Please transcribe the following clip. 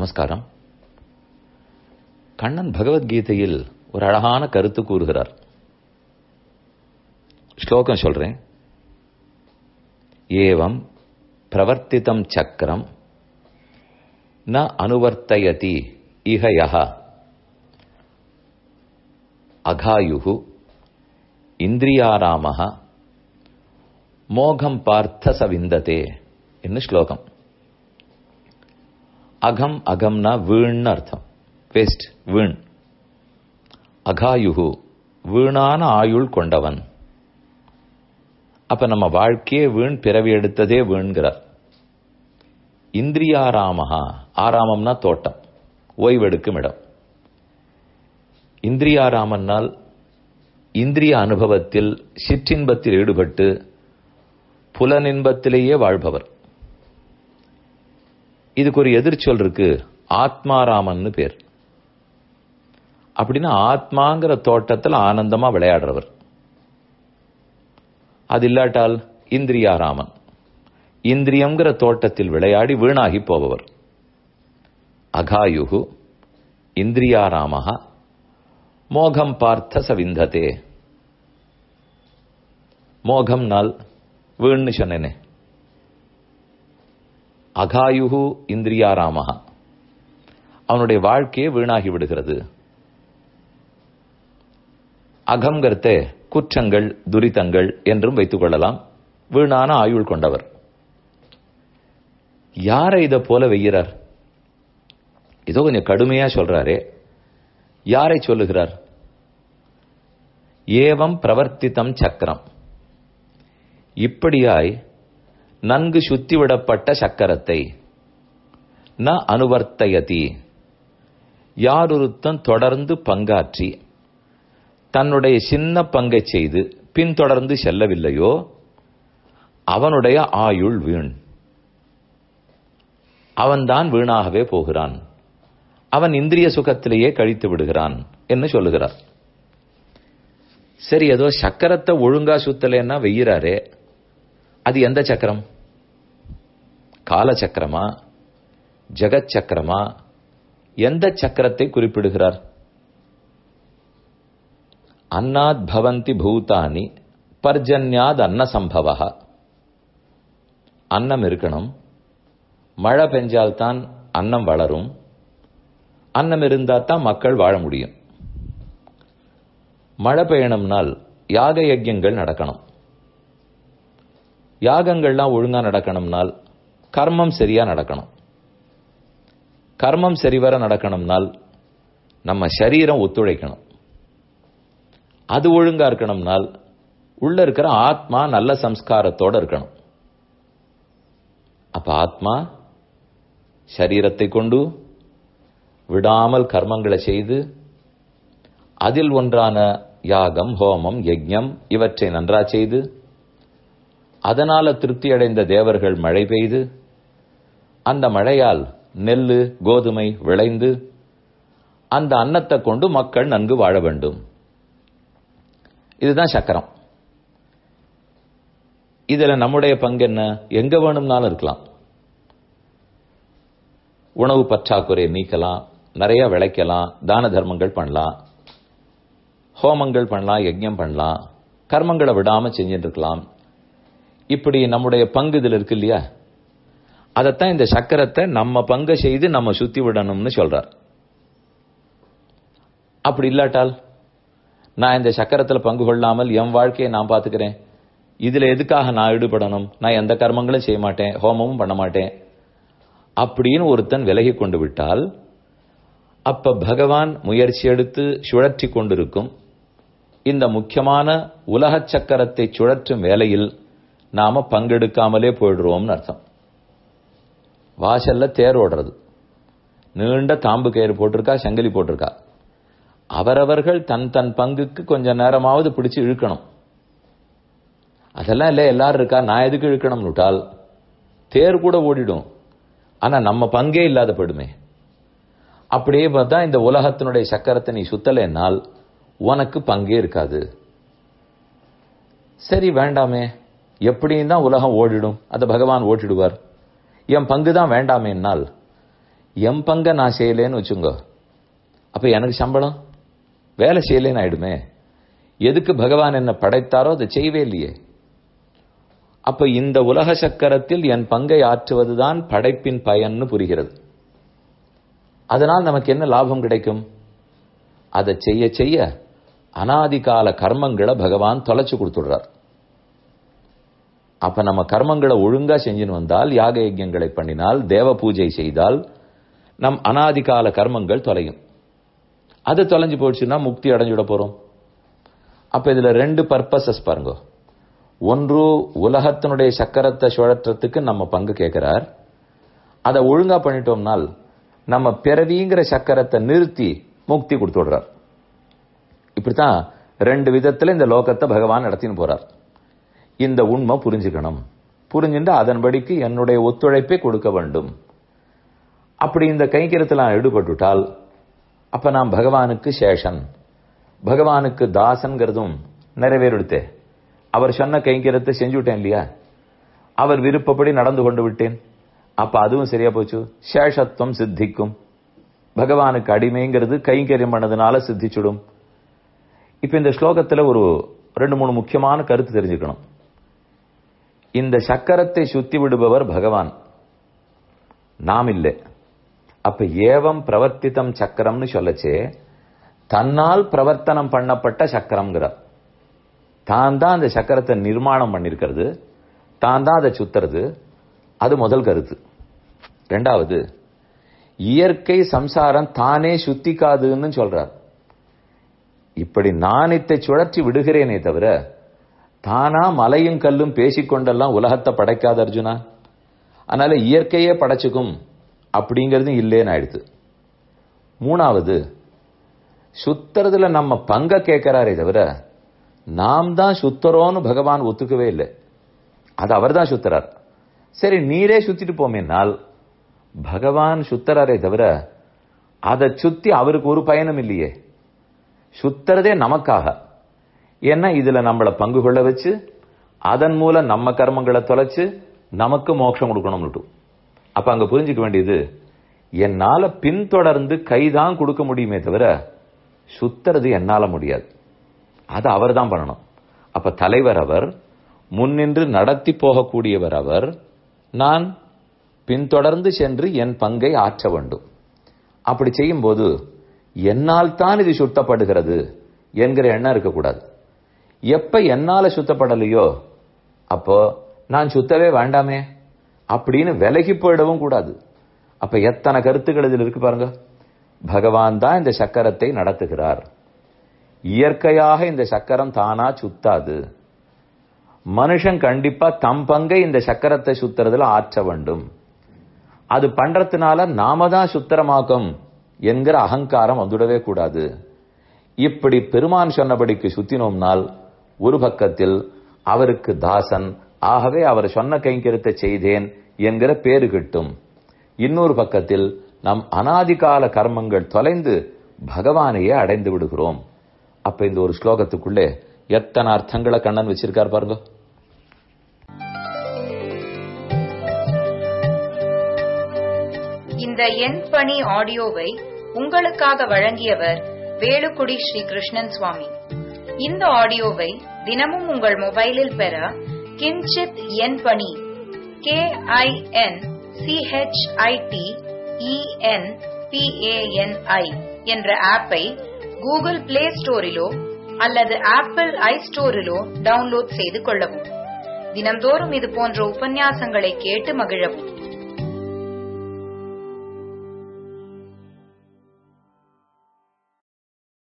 நமஸ்காரம் கண்ணன் பகவத்கீதையில் ஒரு அழகான கருத்து கூறுகிறார் ஸ்லோகம் சொல்றேன் ஏவம் பிரவர்த்திதம் சக்கரம் ந அனுவர்த்தயதி இஹ யஹ அகாயுகு இந்திரியாராமஹ மோகம் பார்த்த சவிந்ததே என்ன ஸ்லோகம் அகம் அகம்னா வீண்னு அர்த்தம் வேஸ்ட் வீண் அகாயுகு வீணான ஆயுள் கொண்டவன் அப்ப நம்ம வாழ்க்கையே வீண் பிறவி எடுத்ததே வீண்கிறார் இந்திரியாராமஹா ஆராமம்னா தோட்டம் ஓய்வெடுக்கும் இடம் இந்திரியாராமன்னால் இந்திரிய அனுபவத்தில் சிற்றின்பத்தில் ஈடுபட்டு புலனின்பத்திலேயே வாழ்பவர் இதுக்கு ஒரு எதிர்ச்சொல் இருக்கு ஆத்மாராமன்னு பேர் அப்படின்னா ஆத்மாங்கிற தோட்டத்தில் ஆனந்தமா விளையாடுறவர் அது இல்லாட்டால் இந்திரியாராமன் இந்திரியங்கிற தோட்டத்தில் விளையாடி வீணாகி போபவர் அகாயுகு இந்திரியாராமஹா மோகம் பார்த்த சவிந்ததே மோகம் நாள் வீண்னு சொன்னேனே அகாயுகு இந்திரியாராமஹா அவனுடைய வாழ்க்கையே வீணாகி விடுகிறது அகம்கர்த்த குற்றங்கள் துரிதங்கள் என்றும் வைத்துக் கொள்ளலாம் வீணான ஆயுள் கொண்டவர் யாரை இதை போல வெய்கிறார் ஏதோ கொஞ்சம் கடுமையா சொல்றாரே யாரை சொல்லுகிறார் ஏவம் பிரவர்த்தித்தம் சக்கரம் இப்படியாய் நன்கு சுத்திவிடப்பட்ட சக்கரத்தை ந அனுவர்த்தயதி யாரொருத்தன் தொடர்ந்து பங்காற்றி தன்னுடைய சின்ன பங்கை செய்து பின்தொடர்ந்து செல்லவில்லையோ அவனுடைய ஆயுள் வீண் அவன்தான் வீணாகவே போகிறான் அவன் இந்திரிய சுகத்திலேயே கழித்து விடுகிறான் என்று சொல்லுகிறார் சரி ஏதோ சக்கரத்தை ஒழுங்கா சுத்தலைன்னா வெய்யறாரே அது எந்த சக்கரம் கால சக்கரமா ஜெகத் சக்கரமா எந்த சக்கரத்தை குறிப்பிடுகிறார் அன்னாத் பவந்தி பூதானி பர்ஜன்யாத் அன்ன சம்பவ அன்னம் இருக்கணும் மழை பெஞ்சால்தான் அன்னம் வளரும் அன்னம் இருந்தால் தான் மக்கள் வாழ முடியும் மழை பெய்யணும்னால் யாக யஜ்யங்கள் நடக்கணும் யாகங்கள்லாம் ஒழுங்கா நடக்கணும்னால் கர்மம் சரியா நடக்கணும் கர்மம் சரிவர நடக்கணும்னால் நம்ம சரீரம் ஒத்துழைக்கணும் அது ஒழுங்கா இருக்கணும்னால் உள்ள இருக்கிற ஆத்மா நல்ல சம்ஸ்காரத்தோட இருக்கணும் அப்ப ஆத்மா சரீரத்தை கொண்டு விடாமல் கர்மங்களை செய்து அதில் ஒன்றான யாகம் ஹோமம் யஜ்யம் இவற்றை நன்றா செய்து அதனால திருப்தி அடைந்த தேவர்கள் மழை பெய்து அந்த மழையால் நெல்லு கோதுமை விளைந்து அந்த அன்னத்தை கொண்டு மக்கள் நன்கு வாழ வேண்டும் இதுதான் சக்கரம் இதுல நம்முடைய பங்கு என்ன எங்க வேணும்னாலும் இருக்கலாம் உணவு பற்றாக்குறையை நீக்கலாம் நிறைய விளைக்கலாம் தான தர்மங்கள் பண்ணலாம் ஹோமங்கள் பண்ணலாம் யஜ்யம் பண்ணலாம் கர்மங்களை விடாம செஞ்சுட்டு இருக்கலாம் இப்படி நம்முடைய பங்கு இதில் இருக்கு இல்லையா அதைத்தான் இந்த சக்கரத்தை நம்ம பங்கை செய்து நம்ம சுத்தி விடணும்னு சொல்றார் அப்படி இல்லாட்டால் நான் இந்த சக்கரத்தில் பங்கு கொள்ளாமல் என் வாழ்க்கையை நான் பார்த்துக்கிறேன் இதுல எதுக்காக நான் ஈடுபடணும் நான் எந்த கர்மங்களும் செய்ய மாட்டேன் ஹோமமும் பண்ண மாட்டேன் அப்படின்னு ஒருத்தன் விலகி கொண்டு விட்டால் அப்ப பகவான் முயற்சி எடுத்து சுழற்றி கொண்டிருக்கும் இந்த முக்கியமான உலக சக்கரத்தை சுழற்றும் வேலையில் நாம பங்கெடுக்காமலே போயிடுறோம்னு அர்த்தம் வாசல்ல தேர் ஓடுறது நீண்ட தாம்பு கயிறு போட்டிருக்கா சங்கிலி போட்டிருக்கா அவரவர்கள் தன் தன் பங்குக்கு கொஞ்ச நேரமாவது பிடிச்சு இழுக்கணும் அதெல்லாம் இல்லை எல்லாரும் இருக்கா நான் எதுக்கு இழுக்கணும் விட்டால் தேர் கூட ஓடிடும் ஆனா நம்ம பங்கே இல்லாத போயிடுமே அப்படியே பார்த்தா இந்த உலகத்தினுடைய சக்கரத்தை நீ சுத்தலைன்னால் உனக்கு பங்கே இருக்காது சரி வேண்டாமே எப்படியும் தான் உலகம் ஓடிடும் அதை பகவான் ஓட்டிடுவார் என் பங்கு தான் வேண்டாமேனால் என் பங்க நான் செய்யலேன்னு வச்சுங்க அப்ப எனக்கு சம்பளம் வேலை செய்யலேன்னு ஆயிடுமே எதுக்கு பகவான் என்ன படைத்தாரோ அதை செய்யவே இல்லையே அப்ப இந்த உலக சக்கரத்தில் என் பங்கை ஆற்றுவதுதான் படைப்பின் பயன்னு புரிகிறது அதனால் நமக்கு என்ன லாபம் கிடைக்கும் அதை செய்ய செய்ய அனாதிகால கர்மங்களை பகவான் தொலைச்சு கொடுத்துடுறார் அப்ப நம்ம கர்மங்களை ஒழுங்கா செஞ்சுன்னு வந்தால் யாக யஜ்யங்களை பண்ணினால் தேவ பூஜை செய்தால் நம் அனாதிகால கர்மங்கள் தொலையும் அது தொலைஞ்சு போச்சுன்னா முக்தி அடைஞ்சுட போறோம் அப்ப இதுல ரெண்டு பர்பசஸ் பாருங்க ஒன்று உலகத்தினுடைய சக்கரத்தை சுழற்றத்துக்கு நம்ம பங்கு கேட்கிறார் அதை ஒழுங்கா பண்ணிட்டோம்னால் நம்ம பிறவிங்கிற சக்கரத்தை நிறுத்தி முக்தி கொடுத்து விடுறார் இப்படித்தான் ரெண்டு விதத்துல இந்த லோகத்தை பகவான் நடத்தின்னு போறார் இந்த உண்மை புரிஞ்சுக்கணும் புரிஞ்சுட்டு அதன்படிக்கு என்னுடைய ஒத்துழைப்பை கொடுக்க வேண்டும் அப்படி இந்த கைங்கரத்தில் நான் ஈடுபட்டுட்டால் அப்ப நான் பகவானுக்கு சேஷன் பகவானுக்கு தாசன்கிறதும் நிறைவேறிடுத்தே அவர் சொன்ன கைங்கரத்தை செஞ்சுவிட்டேன் இல்லையா அவர் விருப்பப்படி நடந்து கொண்டு விட்டேன் அப்ப அதுவும் சரியா போச்சு சேஷத்துவம் சித்திக்கும் பகவானுக்கு அடிமைங்கிறது கைங்கரியம் பண்ணதுனால சித்திச்சுடும் இப்ப இந்த ஸ்லோகத்துல ஒரு ரெண்டு மூணு முக்கியமான கருத்து தெரிஞ்சுக்கணும் இந்த சக்கரத்தை சுத்தி விடுபவர் பகவான் நாம் இல்லை அப்ப ஏவம் பிரவர்த்தித்தம் சக்கரம்னு சொல்லச்சே தன்னால் பிரவர்த்தனம் பண்ணப்பட்ட சக்கரம்ங்கிறார் தான் தான் அந்த சக்கரத்தை நிர்மாணம் பண்ணிருக்கிறது தான் தான் அதை சுத்துறது அது முதல் கருத்து ரெண்டாவது இயற்கை சம்சாரம் தானே சுத்திக்காதுன்னு சொல்றார் இப்படி நானித்தை சுழற்றி விடுகிறேனே தவிர தானா மலையும் கல்லும் பேசிக்கொண்டெல்லாம் உலகத்தை படைக்காத அர்ஜுனா அதனால இயற்கையே படைச்சுக்கும் அப்படிங்கிறது இல்லேன்னு ஆயிடுது மூணாவது சுத்துறதுல நம்ம பங்க கேட்கிறாரே தவிர நாம் தான் சுத்தரோன்னு பகவான் ஒத்துக்கவே இல்லை அது அவர் தான் சுத்துறார் சரி நீரே சுத்திட்டு போமேனால் பகவான் சுத்தராரே தவிர அதை சுத்தி அவருக்கு ஒரு பயனும் இல்லையே சுத்துறதே நமக்காக ஏன்னா இதுல நம்மளை பங்கு கொள்ள வச்சு அதன் மூலம் நம்ம கர்மங்களை தொலைச்சு நமக்கு மோட்சம் கொடுக்கணும்னுட்டு அப்ப அங்க புரிஞ்சுக்க வேண்டியது என்னால பின்தொடர்ந்து கைதான் கொடுக்க முடியுமே தவிர சுத்துறது என்னால முடியாது அது அவர் தான் பண்ணணும் அப்ப தலைவர் அவர் முன்னின்று நடத்தி போகக்கூடியவர் அவர் நான் பின்தொடர்ந்து சென்று என் பங்கை ஆற்ற வேண்டும் அப்படி செய்யும்போது என்னால் தான் இது சுத்தப்படுகிறது என்கிற எண்ணம் இருக்கக்கூடாது எப்ப என்னால சுத்தப்படலையோ அப்போ நான் சுத்தவே வேண்டாமே அப்படின்னு விலகி போயிடவும் கூடாது அப்ப எத்தனை கருத்துக்கள் இதில் இருக்கு பாருங்க பகவான் தான் இந்த சக்கரத்தை நடத்துகிறார் இயற்கையாக இந்த சக்கரம் தானா சுத்தாது மனுஷன் கண்டிப்பா தம் பங்கை இந்த சக்கரத்தை சுத்துறதுல ஆற்ற வேண்டும் அது பண்றதுனால நாம தான் சுத்தரமாக்கும் என்கிற அகங்காரம் வந்துடவே கூடாது இப்படி பெருமான் சொன்னபடிக்கு சுத்தினோம்னால் ஒரு பக்கத்தில் அவருக்கு தாசன் ஆகவே அவர் சொன்ன கைங்கரத்தை செய்தேன் என்கிற பேரு கிட்டும் இன்னொரு பக்கத்தில் நம் அனாதிகால கர்மங்கள் தொலைந்து பகவானையே அடைந்து விடுகிறோம் அப்ப இந்த ஒரு ஸ்லோகத்துக்குள்ளே எத்தனை அர்த்தங்களை கண்ணன் வச்சிருக்கார் பாருங்க இந்த எண் பணி ஆடியோவை உங்களுக்காக வழங்கியவர் வேலுக்குடி ஸ்ரீ கிருஷ்ணன் சுவாமி இந்த ஆடியோவை தினமும் உங்கள் மொபைலில் பெற கிஞ்சித் எண் பணி கே ஐ என் சிஹெச்ஐடி இஎன் பிஏஎன்ஐ என்ற ஆப்பை கூகுள் பிளே ஸ்டோரிலோ அல்லது ஆப்பிள் ஐ ஸ்டோரிலோ டவுன்லோட் செய்து கொள்ளவும் தினம்தோறும் இது போன்ற உபன்யாசங்களை கேட்டு மகிழவும்